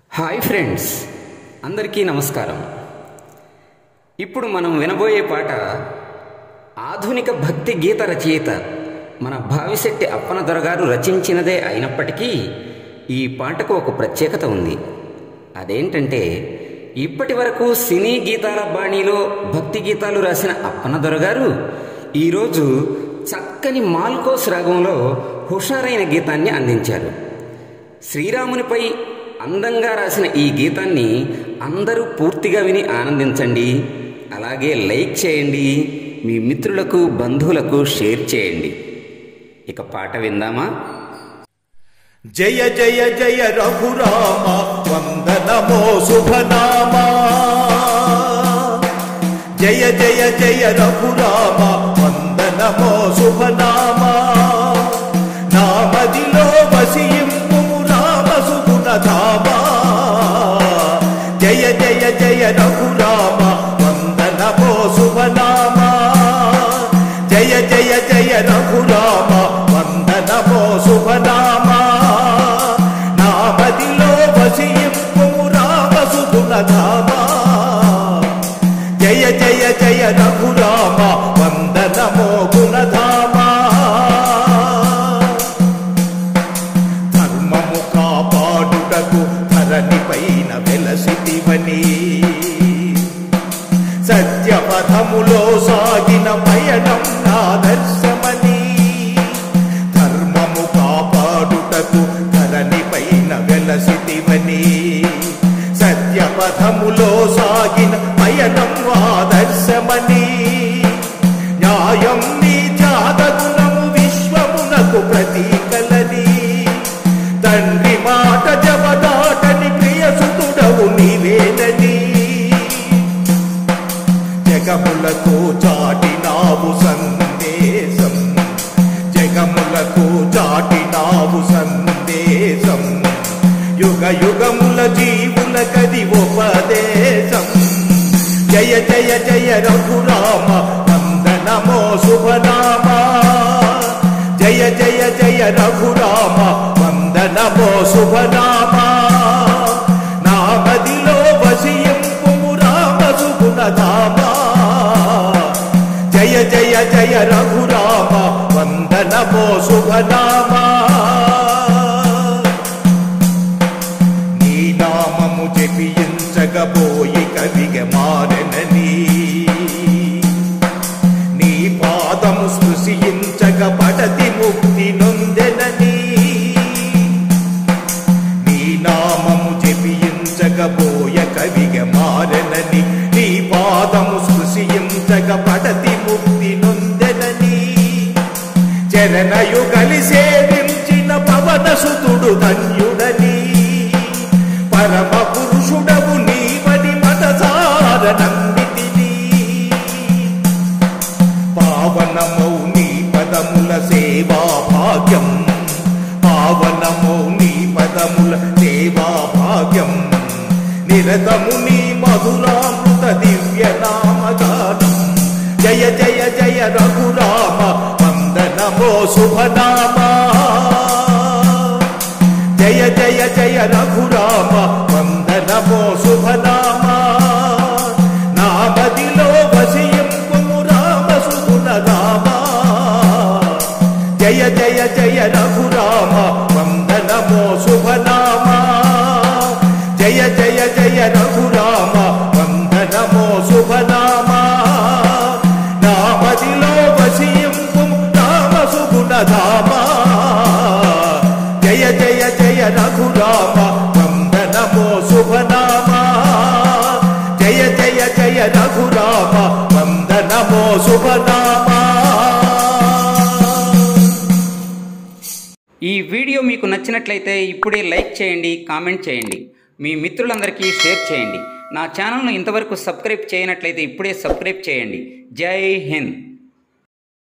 hi friends అందరికీ నమస్కారం ఇప్పుడు మనం వినబోయే పాట ఆధునిక భక్తి గీత రచయిత మన భావిశెట్టి అప్పన దొరగారు రచించినదే అయినప్పటికీ ఈ పాటకు ఒక ప్రత్యేకత ఉంది అదేంటంటే ఇప్పటి వరకు సినీ గీతాల బాణీలో భక్తి గీతాలు రాసిన అప్పన దొరగారు ఈరోజు చక్కని మాల్కోస్ రాగంలో హుషారైన గీతాన్ని అందించారు శ్రీరామునిపై అందంగా రాసిన ఈ గీతాన్ని అందరూ పూర్తిగా విని ఆనందించండి అలాగే లైక్ చేయండి మీ మిత్రులకు బంధువులకు షేర్ చేయండి ఇక పాట విందామా జయ జయ జయ రఘురామ వందనమో శుభనామ జయ జయ జయ రఘురామ వందనమో శుభనామ నామదిలో వసియింపు రామ సుగుణధామ జయ జయ జయ రఘురామ వందనమో శుభనామ జయ జయ జయ రఘురామ వందనమో శుభనామ నామదిలో వసియింపు రామ సుగుణధామ జయ జయ జయ రఘురామ వందనమో గుణధామ ధర్మము కాపాడుటకు ధరణి పైన వెలసితివని సత్యపథములో సాగిన పయనం నాదర్శమని ధర్మము కాపాడుటకు ధరణి పైన వెలసితివని సత్యపథములో సాగిన పయనం ఆదర్శమని న్యాయం నీ త్యాగగుణము విశ్వమునకు ప్రతీకలని తండ్రి మాట జవదాటని ప్రియసుతుడవు నీవేనని జగములకు చాటినావు సందేశం జగములకు చాటినావు సందేశం యుగ యుగముల జీవుల కది ఉపదేశం జయ జయ జయ రఘురామ వందనమో శుభనామ జయ జయ జయ రఘురామ వందనమో శుభనామ నామదిలో వసియంపు రామ సుగుణధామ జయ జయ జయ రఘురామ వందనమో శుభనామ నీ నామము జపించగబోయి కవిగ మారనని నీ పాదము స్పృశించగ పడతి ముక్తి నొందెనని నీ నామము జపించగబోయ కవిగ మారనని నీ పాదము స్పృశించగ పడతి ముక్తి నొందెనని చరణయుగలి సేవించిన పవన సుతుడు ధన్యుడని పరమ పురుషుడవు నీవని మనసార నమ్మితిని పావనమౌ నీ పదముల సేవా భాగ్యం పావనమౌ నీ పదముల సేవా భాగ్యం నిరతము నీ మధురామృత దివ్య నామగానం జయ జయ జయ రఘురామ వందనమో శుభనామ జయ జయ జయ రఘురామ వందనమో శుభనామ నామదిలో వసియంపు రామ సుగుణధామ జయ జయ జయ రఘురామ వందనమో శుభనామ జయ జయ జయ రఘురామ వందనమో శుభనామ నామదిలో వసియంపు రామ సుగుణధామ జయ జయ జయ రఘురామ వందనమో శుభనామ జయ జయ జయ రఘురామ వందనమో శుభనామ ఈ వీడియో మీకు నచ్చినట్లయితే ఇప్పుడే లైక్ చేయండి కామెంట్ చేయండి మీ మిత్రులందరికీ షేర్ చేయండి నా ఛానల్ను ఇంతవరకు సబ్స్క్రైబ్ చేయనట్లయితే ఇప్పుడే సబ్స్క్రైబ్ చేయండి జై హింద్